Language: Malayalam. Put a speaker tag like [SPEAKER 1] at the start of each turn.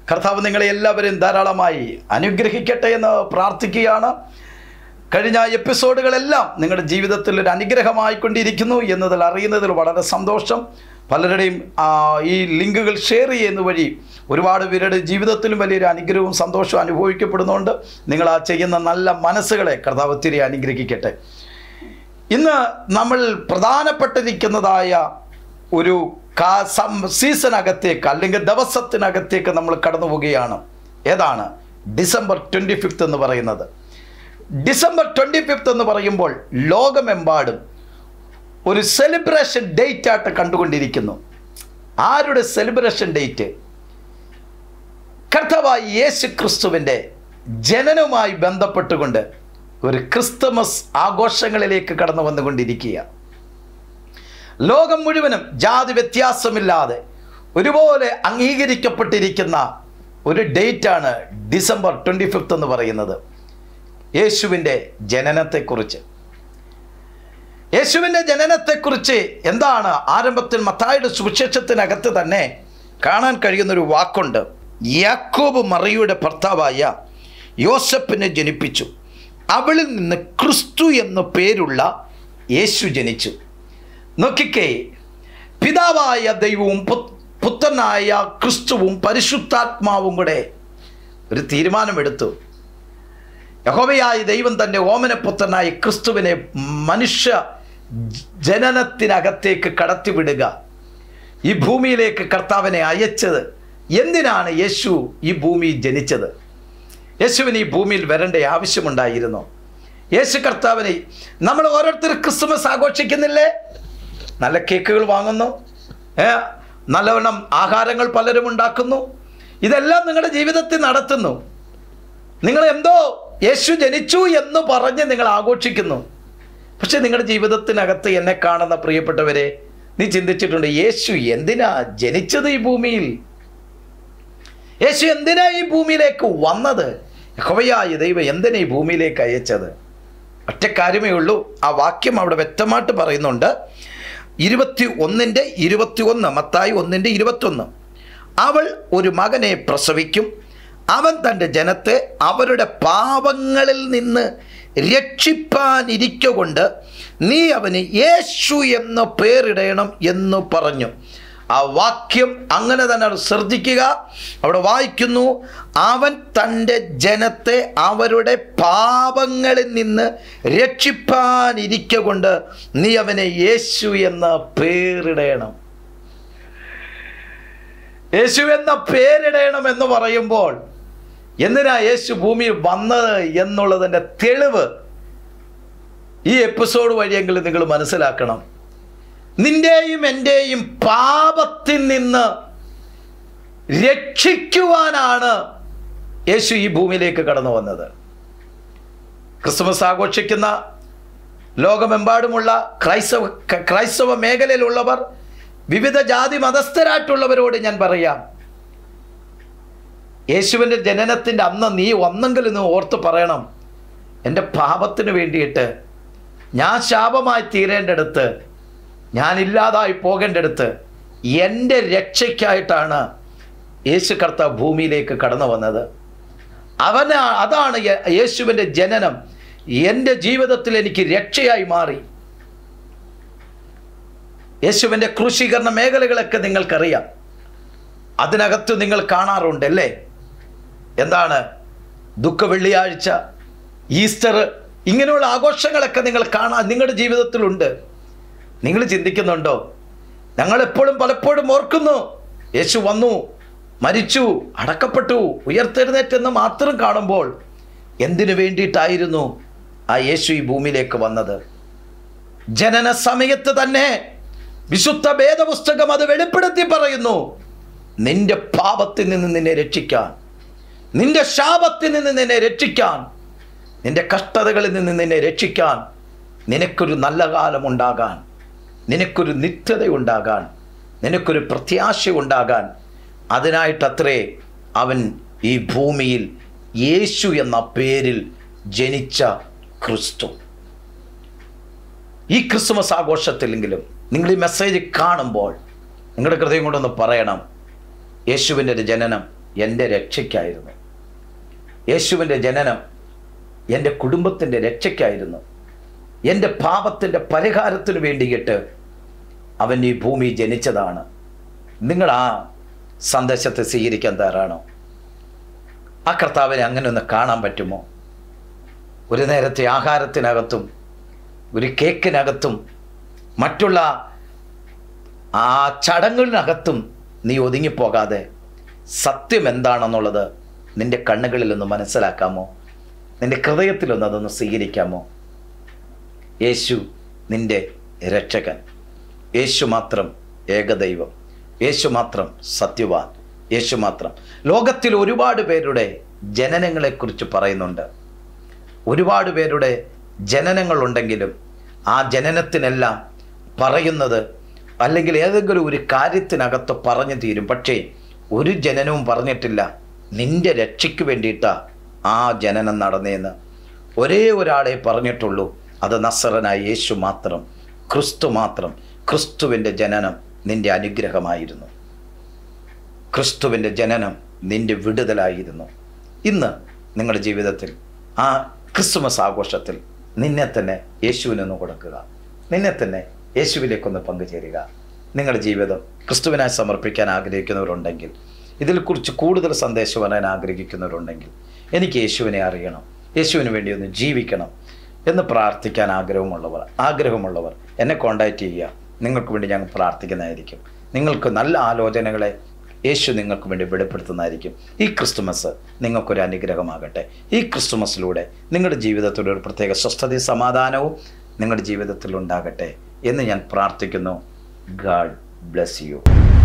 [SPEAKER 1] കർത്താവ് നിങ്ങളെ എല്ലാവരെയും ധാരാളമായി അനുഗ്രഹിക്കട്ടെ എന്ന് പ്രാർത്ഥിക്കുകയാണ് കഴിഞ്ഞ എപ്പിസോഡുകളെല്ലാം നിങ്ങളുടെ ജീവിതത്തിൽ ഒരു അനുഗ്രഹമായിക്കൊണ്ടിരിക്കുന്നു എന്നതിൽ അറിയുന്നതിൽ വളരെ സന്തോഷം പലരുടെയും ആ, ഈ ലിങ്കുകൾ ഷെയർ ചെയ്യുന്ന വഴി ഒരുപാട് പേരുടെ ജീവിതത്തിലും വലിയൊരു അനുഗ്രഹവും സന്തോഷവും അനുഭവിക്കപ്പെടുന്നുണ്ട് നിങ്ങൾ ആ ചെയ്യുന്ന നല്ല മനസ്സുകളെ കർത്താവ് ഒത്തിരി അനുഗ്രഹിക്കട്ടെ ഇന്ന് നമ്മൾ പ്രധാനപ്പെട്ടിരിക്കുന്നതായ ഒരു കാ സം സീസണകത്തേക്ക് അല്ലെങ്കിൽ ദിവസത്തിനകത്തേക്ക് നമ്മൾ കടന്നു പോവുകയാണ് ഏതാണ് ഡിസംബർ ട്വൻറ്റി ഫിഫ്ത്ത് എന്ന് പറയുന്നത് ഡിസംബർ ട്വൻറ്റി ഫിഫ്ത്ത് എന്ന് പറയുമ്പോൾ ലോകമെമ്പാടും ഒരു സെലിബ്രേഷൻ ഡേറ്റ് ആയിട്ട് കണ്ടുകൊണ്ടിരിക്കുന്നു ആരുടെ സെലിബ്രേഷൻ ഡേറ്റ് കർത്താവായ യേശു ക്രിസ്തുവിൻ്റെ ജനനവുമായി ബന്ധപ്പെട്ടുകൊണ്ട് ഒരു ക്രിസ്തുമസ് ആഘോഷങ്ങളിലേക്ക് കടന്നു വന്നുകൊണ്ടിരിക്കുക ലോകം മുഴുവനും ജാതി വ്യത്യാസമില്ലാതെ ഒരുപോലെ അംഗീകരിക്കപ്പെട്ടിരിക്കുന്ന ഒരു ഡേറ്റാണ് ഡിസംബർ ട്വൻറ്റി ഫിഫ്ത്ത് എന്ന് പറയുന്നത് യേശുവിൻ്റെ ജനനത്തെക്കുറിച്ച് യേശുവിൻ്റെ ജനനത്തെക്കുറിച്ച് എന്താണ് ആരംഭത്തിൽ മത്തായുടെ സുവിശേഷത്തിനകത്ത് തന്നെ കാണാൻ കഴിയുന്ന ഒരു വാക്കുണ്ട് യാക്കോബ് മറിയുടെ ഭർത്താവായ യോസഫിനെ ജനിപ്പിച്ചു അവളിൽ നിന്ന് ക്രിസ്തു എന്ന പേരുള്ള യേശു ജനിച്ചു നോക്കിക്കേ പിതാവായ ദൈവവും പുത്- പുത്രനായ ക്രിസ്തുവും പരിശുദ്ധാത്മാവും കൂടെ ഒരു തീരുമാനമെടുത്തു യഹോവയായ ദൈവം തൻ്റെ ഓമനപുത്രനായ ക്രിസ്തുവിനെ മനുഷ്യ ജനനത്തിനകത്തേക്ക് കടത്തിവിടുക ഈ ഭൂമിയിലേക്ക് കർത്താവിനെ അയച്ചത് എന്തിനാണ് യേശു ഈ ഭൂമിയിൽ ജനിച്ചത് യേശുവിന് ഈ ഭൂമിയിൽ വരേണ്ട ആവശ്യമുണ്ടായിരുന്നു യേശു കർത്താവിനെ നമ്മൾ ഓരോരുത്തർ ക്രിസ്മസ് ആഘോഷിക്കുന്നില്ലേ നല്ല കേക്കുകൾ വാങ്ങുന്നു ഏ, നല്ലവണ്ണം ആഹാരങ്ങൾ പലരും ഉണ്ടാക്കുന്നു ഇതെല്ലാം നിങ്ങളുടെ ജീവിതത്തിൽ നടത്തുന്നു നിങ്ങൾ എന്തോ യേശു ജനിച്ചു എന്ന് പറഞ്ഞ് നിങ്ങൾ ആഘോഷിക്കുന്നു പക്ഷെ നിങ്ങളുടെ ജീവിതത്തിനകത്ത് എന്നെ കാണുന്ന പ്രിയപ്പെട്ടവരെ നീ ചിന്തിച്ചിട്ടുണ്ട് യേശു എന്തിനാ ജനിച്ചത് ഈ ഭൂമിയിൽ യേശു എന്തിനാ ഈ ഭൂമിയിലേക്ക് വന്നത് യഹോവയായ ദൈവം എന്തിനാ ഈ ഭൂമിയിലേക്ക് അയച്ചത് ഒറ്റ കാര്യമേ ഉള്ളൂ ആ വാക്യം അവിടെ വ്യക്തമായിട്ട് പറയുന്നുണ്ട് ഇരുപത്തി ഒന്നിൻ്റെ ഇരുപത്തി ഒന്ന് മത്തായി ഒന്നിൻ്റെ ഇരുപത്തൊന്ന് അവൾ ഒരു മകനെ പ്രസവിക്കും അവൻ തൻ്റെ ജനത്തെ അവരുടെ പാപങ്ങളിൽ നിന്ന് രക്ഷിപ്പാനിരിക്കൊണ്ട് നീ അവന് യേശു എന്ന പേരിടണം എന്ന് പറഞ്ഞു ആ വാക്യം അങ്ങനെ തന്നെ അത് ശ്രദ്ധിക്കുക അവിടെ വായിക്കുന്നു അവൻ തൻ്റെ ജനത്തെ അവരുടെ പാപങ്ങളിൽ നിന്ന് രക്ഷിപ്പാനിരിക്കൊണ്ട് നീ അവനെ യേശു എന്ന പേരിടണം യേശു എന്ന പേരിടണം എന്ന് പറയുമ്പോൾ എന്തിനാ യേശു ഭൂമിയിൽ വന്നത് എന്നുള്ളതിൻ്റെ തെളിവ് ഈ എപ്പിസോഡ് വഴിയെങ്കിലും നിങ്ങൾ മനസ്സിലാക്കണം നിന്റെയും എൻ്റെയും പാപത്തിൽ നിന്ന് രക്ഷിക്കുവാനാണ് യേശു ഈ ഭൂമിയിലേക്ക് കടന്നു വന്നത് ക്രിസ്മസ് ആഘോഷിക്കുന്ന ലോകമെമ്പാടുമുള്ള ക്രൈസ്തവ ക- ക്രൈസ്തവ മേഖലയിലുള്ളവർ വിവിധ ജാതി മതസ്ഥരായിട്ടുള്ളവരോട് ഞാൻ പറയാം യേശുവിൻ്റെ ജനനത്തിൻ്റെ അന്ന് നീ ഒന്നെങ്കിലും നീ ഓർത്ത് പറയണം എൻ്റെ പാപത്തിന് വേണ്ടിയിട്ട് ഞാൻ ശാപമായി തീരേണ്ടടുത്ത് ഞാൻ ഇല്ലാതായി പോകേണ്ടടുത്ത് എൻ്റെ രക്ഷയ്ക്കായിട്ടാണ് യേശു കർത്താവ് ഭൂമിയിലേക്ക് കടന്നു വന്നത് അവന് അതാണ് യ- യേശുവിൻ്റെ ജനനം എൻ്റെ ജീവിതത്തിൽ എനിക്ക് രക്ഷയായി മാറി യേശുവിൻ്റെ ക്രൂശീകരണ മേഖലകളൊക്കെ നിങ്ങൾക്കറിയാം അതിനകത്ത് നിങ്ങൾ കാണാറുണ്ട് അല്ലേ എന്താണ് ദുഃഖ വെള്ളിയാഴ്ച ഈസ്റ്റർ ഇങ്ങനെയുള്ള ആഘോഷങ്ങളൊക്കെ നിങ്ങൾ കാണാൻ നിങ്ങളുടെ ജീവിതത്തിലുണ്ട് നിങ്ങൾ ചിന്തിക്കുന്നുണ്ടോ ഞങ്ങൾ എപ്പോഴും പലപ്പോഴും ഓർക്കുന്നു യേശു വന്നു മരിച്ചു അടക്കപ്പെട്ടു ഉയർത്തെഴുന്നേറ്റെന്ന് മാത്രം കാണുമ്പോൾ എന്തിനു വേണ്ടിയിട്ടായിരുന്നു ആ യേശു ഈ ഭൂമിയിലേക്ക് വന്നത് ജനന സമയത്ത് തന്നെ വിശുദ്ധ വേദപുസ്തകം അത് വെളിപ്പെടുത്തി പറയുന്നു നിന്റെ പാപത്തിൽ നിന്ന് നിന്നെ രക്ഷിക്കാൻ നിന്റെ ശാപത്തിൽ നിന്ന് നിന്നെ രക്ഷിക്കാൻ നിന്റെ കഷ്ടതകളിൽ നിന്ന് നിന്നെ രക്ഷിക്കാൻ നിനക്കൊരു നല്ല കാലം ഉണ്ടാകാൻ നിനക്കൊരു നിത്യത ഉണ്ടാകാൻ നിനക്കൊരു പ്രത്യാശ ഉണ്ടാകാൻ അതിനായിട്ടത്രേ അവൻ ഈ ഭൂമിയിൽ യേശു എന്ന പേരിൽ ജനിച്ച ക്രിസ്തു ഈ ക്രിസ്മസ് ആഘോഷത്തിലെങ്കിലും നിങ്ങൾ ഈ മെസ്സേജ് കാണുമ്പോൾ നിങ്ങളുടെ ഹൃദയം കൊണ്ടൊന്ന് പറയണം യേശുവിൻ്റെ ഒരു ജനനം എൻ്റെ രക്ഷയ്ക്കായിരുന്നു യേശുവിൻ്റെ ജനനം എൻ്റെ കുടുംബത്തിൻ്റെ രക്ഷയ്ക്കായിരുന്നു എൻ്റെ പാപത്തിൻ്റെ പരിഹാരത്തിന് വേണ്ടിയിട്ട് അവൻ ഈ ഭൂമി ജനിച്ചതാണ് നിങ്ങൾ ആ സന്ദേശത്തെ സ്വീകരിക്കാൻ തയ്യാറാണോ ആ കർത്താവിനെ അങ്ങനെ ഒന്ന് കാണാൻ പറ്റുമോ ഒരു നേരത്തെ ആഹാരത്തിനകത്തും ഒരു കേക്കിനകത്തും മറ്റുള്ള ആ ചടങ്ങുകളിനകത്തും നീ ഒതുങ്ങിപ്പോകാതെ സത്യം എന്താണെന്നുള്ളത് നിന്റെ കണ്ണുകളിൽ ഒന്ന് മനസ്സിലാക്കാമോ നിന്റെ ഹൃദയത്തിലൊന്ന് അതൊന്ന് സ്വീകരിക്കാമോ യേശു നിന്റെ രക്ഷകൻ യേശു മാത്രം ഏകദൈവം യേശു മാത്രം സത്യവാൻ യേശു മാത്രം ലോകത്തിൽ ഒരുപാട് പേരുടെ ജനനങ്ങളെക്കുറിച്ച് പറയുന്നുണ്ട് ഒരുപാട് പേരുടെ ജനനങ്ങളുണ്ടെങ്കിലും ആ ജനനത്തിനെല്ലാം പറയുന്നത് അല്ലെങ്കിൽ ഏതെങ്കിലും ഒരു കാര്യത്തിനകത്ത് പറഞ്ഞു തീരും പക്ഷേ ഒരു ജനനവും പറഞ്ഞിട്ടില്ല നിന്റെ രക്ഷയ്ക്ക് വേണ്ടിയിട്ടാ ആ ജനനം നടന്നേന്ന് ഒരേ ഒരാളെ പറഞ്ഞിട്ടുള്ളൂ അത് നസറനായ യേശു മാത്രം ക്രിസ്തു മാത്രം ക്രിസ്തുവിൻ്റെ ജനനം നിന്റെ അനുഗ്രഹമായിരുന്നു ക്രിസ്തുവിൻ്റെ ജനനം നിന്റെ വിടുതലായിരുന്നു ഇന്ന് നിങ്ങളുടെ ജീവിതത്തിൽ ആ ക്രിസ്തുമസ് ആഘോഷത്തിൽ നിന്നെ തന്നെ യേശുവിനൊന്ന് കൊടുക്കുക നിന്നെ തന്നെ യേശുവിലേക്കൊന്ന് പങ്കുചേരുക നിങ്ങളുടെ ജീവിതം ക്രിസ്തുവിനായി സമർപ്പിക്കാൻ ആഗ്രഹിക്കുന്നവരുണ്ടെങ്കിൽ ഇതിനെക്കുറിച്ച് കൂടുതൽ സന്ദേശം പറയാൻ ആഗ്രഹിക്കുന്നവരുണ്ടെങ്കിൽ എനിക്ക് യേശുവിനെ അറിയണം യേശുവിന് വേണ്ടി ഒന്ന് ജീവിക്കണം എന്ന് പ്രാർത്ഥിക്കാൻ ആഗ്രഹമുള്ളവർ ആഗ്രഹമുള്ളവർ എന്നെ കോണ്ടാക്റ്റ് ചെയ്യുക നിങ്ങൾക്ക് വേണ്ടി ഞങ്ങൾ പ്രാർത്ഥിക്കുന്നതായിരിക്കും നിങ്ങൾക്ക് നല്ല ആലോചനകളെ യേശു നിങ്ങൾക്ക് വേണ്ടി വെളിപ്പെടുത്തുന്നതായിരിക്കും ഈ ക്രിസ്തുമസ് നിങ്ങൾക്കൊരു അനുഗ്രഹമാകട്ടെ ഈ ക്രിസ്തുമസിലൂടെ നിങ്ങളുടെ ജീവിതത്തിൽ ഒരു പ്രത്യേക സ്വസ്ഥതയും സമാധാനവും നിങ്ങളുടെ ജീവിതത്തിൽ ഉണ്ടാകട്ടെ എന്ന് ഞാൻ പ്രാർത്ഥിക്കുന്നു ഗാഡ് ബ്ലെസ് യു